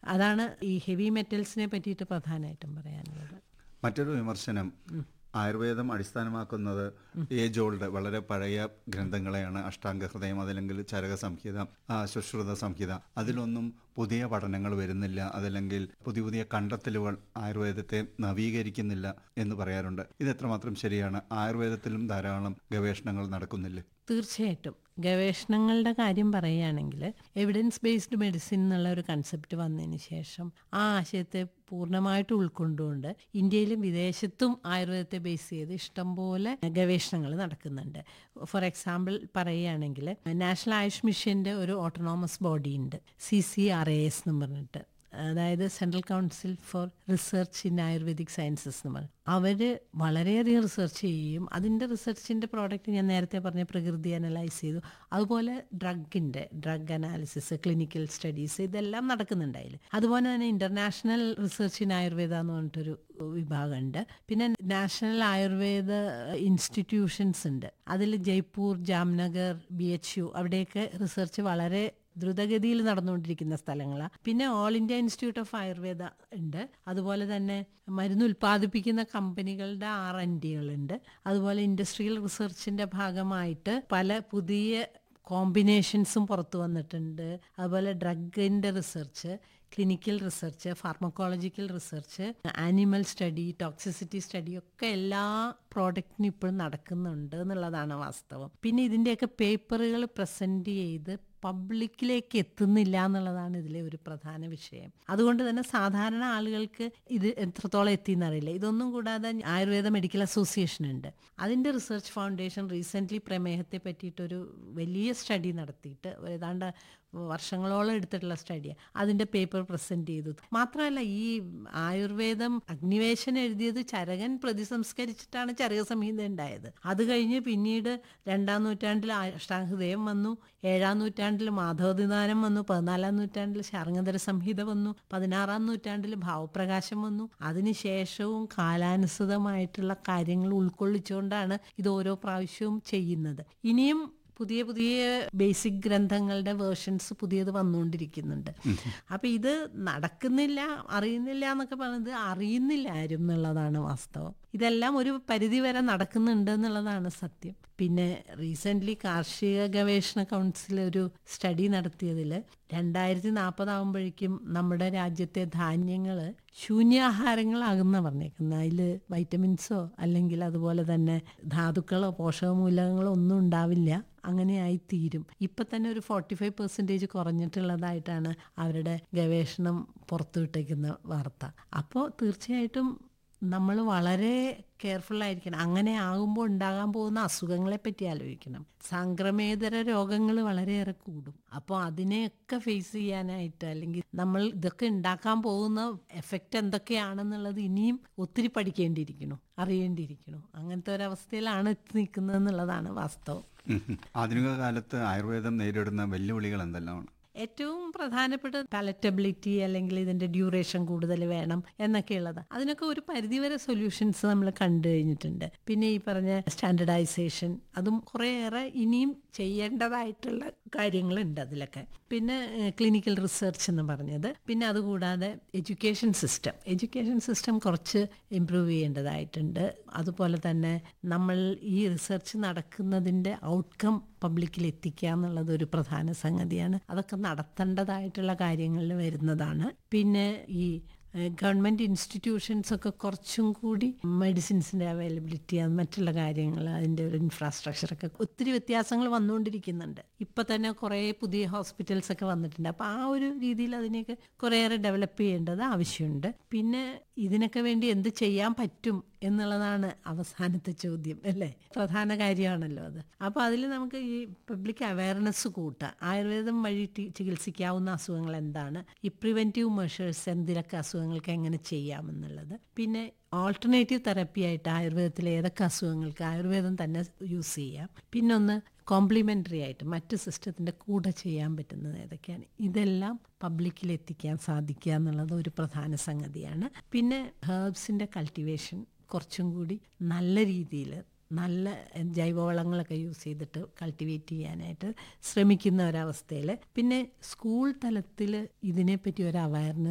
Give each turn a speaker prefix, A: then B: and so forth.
A: അതാണ് ഈ ഹെവി മെറ്റൽസിനെ പറ്റിയിട്ട് പ്രധാനമായിട്ടും പറയാനുള്ളത്
B: മറ്റൊരു വിമർശനം ആയുർവേദം അടിസ്ഥാനമാക്കുന്നത് ഏജ് ഓൾഡ് വളരെ പഴയ ഗ്രന്ഥങ്ങളെയാണ് അഷ്ടാംഗ ഹൃദയം അതല്ലെങ്കിൽ ചരക സംഹിത ആ, സുശ്രുത സംഹിത അതിലൊന്നും പുതിയ പഠനങ്ങൾ വരുന്നില്ല അതല്ലെങ്കിൽ പുതിയ പുതിയ കണ്ടെത്തലുകൾ ആയുർവേദത്തെ നവീകരിക്കുന്നില്ല എന്ന് പറയാറുണ്ട് ഇത് എത്രമാത്രം ശരിയാണ് ആയുർവേദത്തിലും ധാരാളം ഗവേഷണങ്ങൾ നടക്കുന്നില്ലേ
A: തീർച്ചയായിട്ടും ഗവേഷണങ്ങളുടെ കാര്യം പറയുകയാണെങ്കിൽ എവിഡൻസ് ബേസ്ഡ് മെഡിസിൻ എന്നുള്ള ഒരു കൺസെപ്റ്റ് വന്നതിന് ശേഷം ആ ആശയത്തെ പൂർണ്ണമായിട്ട് ഉൾക്കൊണ്ടുകൊണ്ട് ഇന്ത്യയിലും വിദേശത്തും ആയുർവേദത്തെ ബേസ് ചെയ്ത് ഇഷ്ടംപോലെ ഗവേഷണങ്ങൾ നടക്കുന്നുണ്ട് ഫോർ എക്സാമ്പിൾ പറയുകയാണെങ്കിൽ നാഷണൽ ആയുഷ് മിഷന്റെ ഒരു ഓട്ടോണോമസ് ബോഡി ഉണ്ട് C C R A S എന്ന് പറഞ്ഞിട്ട് അതായത് central council for research in Ayurvedic sciences എന്ന് പറയും അവർ വളരെയധികം റിസർച്ച് ചെയ്യുകയും അതിൻ്റെ റിസർച്ചിൻ്റെ പ്രോഡക്റ്റ് ഞാൻ നേരത്തെ പറഞ്ഞ പ്രകൃതി അനലൈസ് ചെയ്തു അതുപോലെ ഡ്രഗിൻ്റെ ഡ്രഗ് അനാലിസിസ് ക്ലിനിക്കൽ സ്റ്റഡീസ് ഇതെല്ലാം നടക്കുന്നുണ്ട് അതിൽ അതുപോലെ തന്നെ ഇൻ്റർനാഷണൽ റിസർച്ച് ഇൻ ആയുർവേദ എന്ന് പറഞ്ഞിട്ടൊരു വിഭാഗമുണ്ട് പിന്നെ നാഷണൽ ആയുർവേദ ഇൻസ്റ്റിറ്റ്യൂഷൻസ് ഉണ്ട് അതിൽ Jaipur Jamnagar B H U അവിടെയൊക്കെ റിസർച്ച് വളരെ ദ്രുതഗതിയിൽ നടന്നുകൊണ്ടിരിക്കുന്ന സ്ഥലങ്ങളാണ് പിന്നെ All India Institute of Ayurveda ഉണ്ട് അതുപോലെ തന്നെ മരുന്ന് ഉൽപ്പാദിപ്പിക്കുന്ന കമ്പനികളുടെ ആർ എൻ ഡികളുണ്ട് അതുപോലെ ഇൻഡസ്ട്രിയൽ റിസർച്ചിന്റെ ഭാഗമായിട്ട് പല പുതിയ കോമ്പിനേഷൻസും പുറത്തു വന്നിട്ടുണ്ട് അതുപോലെ ഡ്രഗിൻ്റെ research clinical research pharmacological research animal study toxicity study ഒക്കെ എല്ലാ പ്രോഡക്റ്റിനും ഇപ്പോഴും നടക്കുന്നുണ്ട് എന്നുള്ളതാണ് വാസ്തവം പിന്നെ ഇതിൻ്റെയൊക്കെ പേപ്പറുകൾ പ്രസൻറ്റ് ചെയ്ത് പബ്ലിക്കിലേക്ക് എത്തുന്നില്ല എന്നുള്ളതാണ് ഇതിലെ ഒരു പ്രധാന വിഷയം അതുകൊണ്ട് തന്നെ സാധാരണ ആളുകൾക്ക് ഇത് എത്രത്തോളം എത്തിയെന്നറിയില്ല ഇതൊന്നും കൂടാതെ ആയുർവേദ മെഡിക്കൽ അസോസിയേഷൻ ഉണ്ട് അതിൻ്റെ റിസർച്ച് ഫൗണ്ടേഷൻ റീസെൻ്റ്ലി പ്രമേഹത്തെ പറ്റിയിട്ടൊരു വലിയ സ്റ്റഡി നടത്തിയിട്ട് ഏതാണ്ട് വർഷങ്ങളോളം എടുത്തിട്ടുള്ള സ്റ്റഡിയാണ് അതിൻ്റെ പേപ്പർ പ്രസൻറ്റ് ചെയ്തു മാത്രമല്ല ഈ ആയുർവേദം അഗ്നിവേശൻ എഴുതിയത് ചരകൻ പ്രതിസംസ്കരിച്ചിട്ടാണ് ചരക സംഹിത ഉണ്ടായത് അത് കഴിഞ്ഞ് പിന്നീട് രണ്ടാം നൂറ്റാണ്ടിൽ അഷ്ടാംഗഹൃദയം വന്നു ഏഴാം നൂറ്റാണ്ടിൽ മാധവദിനാനം വന്നു പതിനാലാം നൂറ്റാണ്ടിൽ ശാർങ്ങധര സംഹിത വന്നു പതിനാറാം നൂറ്റാണ്ടിൽ ഭാവപ്രകാശം വന്നു അതിനുശേഷവും കാലാനുസൃതമായിട്ടുള്ള കാര്യങ്ങൾ ഉൾക്കൊള്ളിച്ചുകൊണ്ടാണ് ഇത് ഓരോ പ്രാവശ്യവും ചെയ്യുന്നത് ഇനിയും പുതിയ പുതിയ ബേസിക് ഗ്രന്ഥങ്ങളുടെ വേർഷൻസ് പുതിയത് വന്നുകൊണ്ടിരിക്കുന്നുണ്ട് അപ്പൊ ഇത് നടക്കുന്നില്ല അറിയുന്നില്ല എന്നൊക്കെ പറയുന്നത് അറിയുന്നില്ല ആരും എന്നുള്ളതാണ് വാസ്തവം ഇതെല്ലാം ഒരു പരിധി വരെ നടക്കുന്നുണ്ട് എന്നുള്ളതാണ് സത്യം പിന്നെ റീസെൻ്റ്ലി കാർഷിക ഗവേഷണ കൗൺസിൽ ഒരു സ്റ്റഡി നടത്തിയതിൽ രണ്ടായിരത്തി നാൽപ്പതാകുമ്പോഴേക്കും നമ്മുടെ രാജ്യത്തെ ധാന്യങ്ങൾ ശൂന്യാഹാരങ്ങളാകുന്ന പറഞ്ഞേക്കുന്നത് അതിൽ വൈറ്റമിൻസോ അല്ലെങ്കിൽ അതുപോലെ തന്നെ ധാതുക്കളോ പോഷകമൂലകങ്ങളോ ഒന്നും ഉണ്ടാവില്ല അങ്ങനെയായി തീരും ഇപ്പൊ തന്നെ ഒരു ഫോർട്ടി ഫൈവ് പെർസെൻറ്റേജ് കുറഞ്ഞിട്ടുള്ളതായിട്ടാണ് അവരുടെ ഗവേഷണം പുറത്തുവിട്ടേക്കുന്ന വാർത്ത അപ്പോൾ തീർച്ചയായിട്ടും നമ്മൾ വളരെ കെയർഫുൾ ആയിരിക്കണം അങ്ങനെ ആകുമ്പോൾ ഉണ്ടാകാൻ പോകുന്ന അസുഖങ്ങളെ പറ്റി ആലോചിക്കണം സംക്രമേതര രോഗങ്ങൾ വളരെയേറെ കൂടും അപ്പോൾ അതിനെയൊക്കെ ഫേസ് ചെയ്യാനായിട്ട് അല്ലെങ്കിൽ നമ്മൾ ഇതൊക്കെ ഉണ്ടാക്കാൻ പോകുന്ന എഫക്റ്റ് എന്തൊക്കെയാണെന്നുള്ളത് ഇനിയും ഒത്തിരി പഠിക്കേണ്ടിയിരിക്കണം അറിയേണ്ടിയിരിക്കണം അങ്ങനത്തെ ഒരവസ്ഥയിലാണ് എത്തി നിൽക്കുന്നത് എന്നുള്ളതാണ് വാസ്തവം
B: ആധുനിക കാലത്ത് ആയുർവേദം നേരിടുന്ന വെല്ലുവിളികൾ എന്തെല്ലാമാണ്
A: ഏറ്റവും പ്രധാനപ്പെട്ട പാലറ്റബിലിറ്റി അല്ലെങ്കിൽ ഇതിന്റെ ഡ്യൂറേഷൻ കൂടുതൽ വേണം എന്നൊക്കെയുള്ളത് അതിനൊക്കെ ഒരു പരിധിവരെ സൊല്യൂഷൻസ് നമ്മൾ കണ്ടു കഴിഞ്ഞിട്ടുണ്ട് പിന്നെ ഈ പറഞ്ഞ സ്റ്റാൻഡർഡൈസേഷൻ അതും കുറേയേറെ ഇനിയും ചെയ്യേണ്ടതായിട്ടുള്ള കാര്യങ്ങളുണ്ട് അതിലൊക്കെ പിന്നെ ക്ലിനിക്കൽ റിസർച്ച് എന്ന് പറഞ്ഞത് പിന്നെ അതുകൂടാതെ എഡ്യൂക്കേഷൻ സിസ്റ്റം എഡ്യൂക്കേഷൻ സിസ്റ്റം കുറച്ച് ഇമ്പ്രൂവ് ചെയ്യേണ്ടതായിട്ടുണ്ട് അതുപോലെ തന്നെ നമ്മൾ ഈ റിസർച്ച് നടക്കുന്നതിൻ്റെ ഔട്ട്കം പബ്ലിക്കിൽ എത്തിക്കുക എന്നുള്ളത് ഒരു പ്രധാന സംഗതിയാണ് അതൊക്കെ നടത്തേണ്ടതായിട്ടുള്ള കാര്യങ്ങളിൽ വരുന്നതാണ് പിന്നെ ഈ ഗവൺമെൻറ് ഇൻസ്റ്റിറ്റ്യൂഷൻസ് ഒക്കെ കുറച്ചും കൂടി മെഡിസിൻസിൻ്റെ അവൈലബിലിറ്റി അത് മറ്റുള്ള കാര്യങ്ങൾ അതിൻ്റെ ഒരു ഇൻഫ്രാസ്ട്രക്ചറൊക്കെ ഒത്തിരി വ്യത്യാസങ്ങൾ വന്നുകൊണ്ടിരിക്കുന്നുണ്ട് ഇപ്പം തന്നെ കുറേ പുതിയ ഹോസ്പിറ്റൽസ് ഒക്കെ വന്നിട്ടുണ്ട് അപ്പോൾ ആ ഒരു രീതിയിൽ അതിനെയൊക്കെ കുറേയേറെ ഡെവലപ്പ് ചെയ്യേണ്ടത് ആവശ്യമുണ്ട് പിന്നെ ഇതിനൊക്കെ വേണ്ടി എന്ത് ചെയ്യാൻ പറ്റും എന്നുള്ളതാണ് അവസാനത്തെ ചോദ്യം അല്ലേ പ്രധാന കാര്യമാണല്ലോ അത് അപ്പോൾ അതിൽ നമുക്ക് ഈ പബ്ലിക് അവയർനെസ് കൂട്ടുക ആയുർവേദം വഴി ടി- ചികിത്സിക്കാവുന്ന അസുഖങ്ങൾ എന്താണ് ഈ പ്രിവെൻറ്റീവ് മെഷേഴ്സ് എന്തിലൊക്കെ അസുഖങ്ങൾക്ക് എങ്ങനെ ചെയ്യാമെന്നുള്ളത് പിന്നെ ഓൾട്ടർനേറ്റീവ് തെറപ്പി ആയിട്ട് ആയുർവേദത്തിലെ ഏതൊക്കെ അസുഖങ്ങൾക്ക് ആയുർവേദം തന്നെ യൂസ് ചെയ്യാം പിന്നൊന്ന് കോംപ്ലിമെൻ്ററി ആയിട്ട് മറ്റ് സിസ്റ്റത്തിൻ്റെ കൂടെ ചെയ്യാൻ പറ്റുന്നത് ഏതൊക്കെയാണ് ഇതെല്ലാം പബ്ലിക്കിൽ എത്തിക്കാൻ സാധിക്കുക എന്നുള്ളത് ഒരു പ്രധാന സംഗതിയാണ് പിന്നെ ഹേർബ്സിൻ്റെ കൾട്ടിവേഷൻ കുറച്ചും കൂടി നല്ല രീതിയിൽ നല്ല ജൈവവളങ്ങളൊക്കെ യൂസ് ചെയ്തിട്ട് കൾട്ടിവേറ്റ് ചെയ്യാനായിട്ട് ശ്രമിക്കുന്ന ഒരവസ്ഥയിൽ പിന്നെ സ്കൂൾ തലത്തിൽ ഇതിനെപ്പറ്റി ഒരു അവയർനെസ്